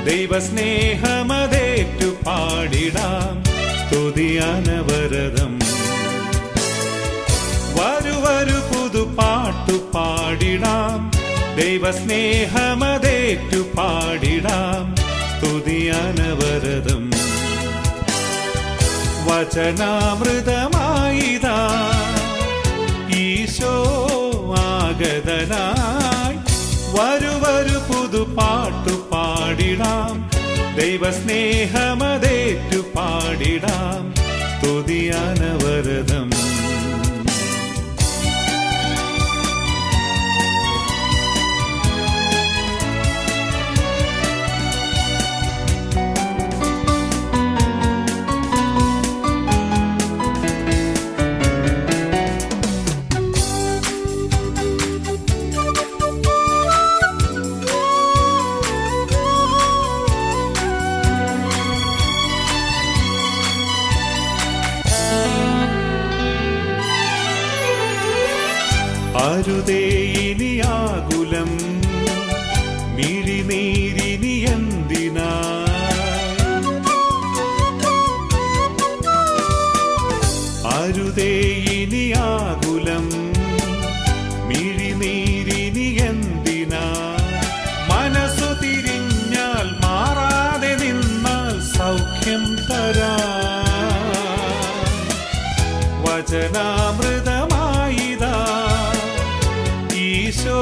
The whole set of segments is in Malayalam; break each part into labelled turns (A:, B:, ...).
A: ദൈവസ്നേഹമതേറ്റു പാടിടാം സ്തുതിയാനവരതം വരുവരു പുതുപാട്ടു പാടിടാം ദൈവസ്നേഹമതേറ്റു പാടിടാം സ്തുതിയാനവരതം വചനാമൃതമായിതാ ഈശോ ആഗതനായി വരുവരു പുതുപാട്ടു പാടിടാം ദൈവസ്നേഹമതേറ്റു പാടിടാം സ്തുതിയാനവരതം അരുതേ ഇനിയാകുലം മിഴിനീരിനി എന്തിനാ അരുതേ ഇനിയാകുലം മിഴിനീരിനി എന്തിനാ മനസ്സു തിരിഞ്ഞാൽ മാറാതെ നിന്നാൽ സൗഖ്യം തരാ വചനാമൃതമായിതാ ഈശോ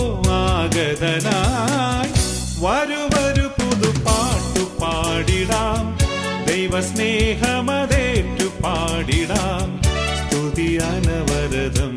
A: ആഗതനായി വരുവരു പുതുപാട്ടു പാടിടാം ദൈവസ്നേഹമതേറ്റു പാടിടാം സ്തുതിയാനവരതം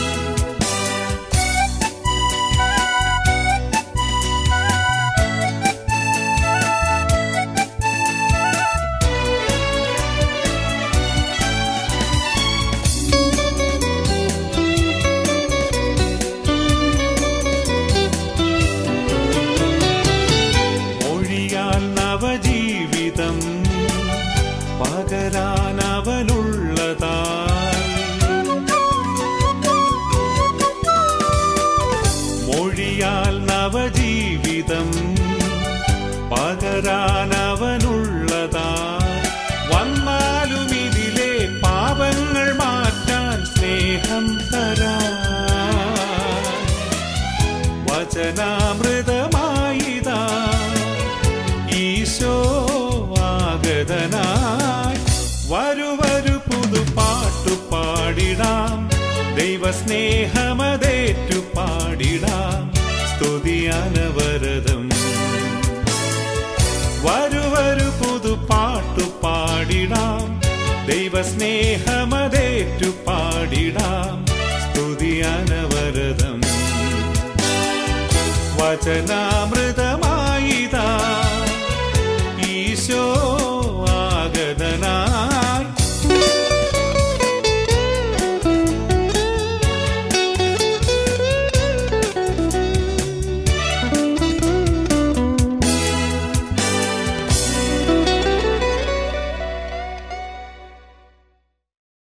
A: മൊഴിയാൽ നവജീവിതം പകരാൻ അവനുള്ളതാ മൊഴിയാൽ നവജീവിതം പകരാൻ അവനുള്ളതാ വന്നാലും ഇതിലെ പാപങ്ങൾ മാറ്റാൻ സ്നേഹം തരാ വചനാമൃതമായിതാ ഈശോ ആഗതനായി വരുവരു പുതുപാട്ടു പാടിടാം ദൈവസ്നേഹമതേറ്റു പാടിടാം സ്തുതിയാനവരതം വരുവരു പുതുപാട്ടു പാടിടാം ദൈവസ്നേഹമതേറ്റു പാടിടാം സ്തുതിയാനവരതം വചനാമൃത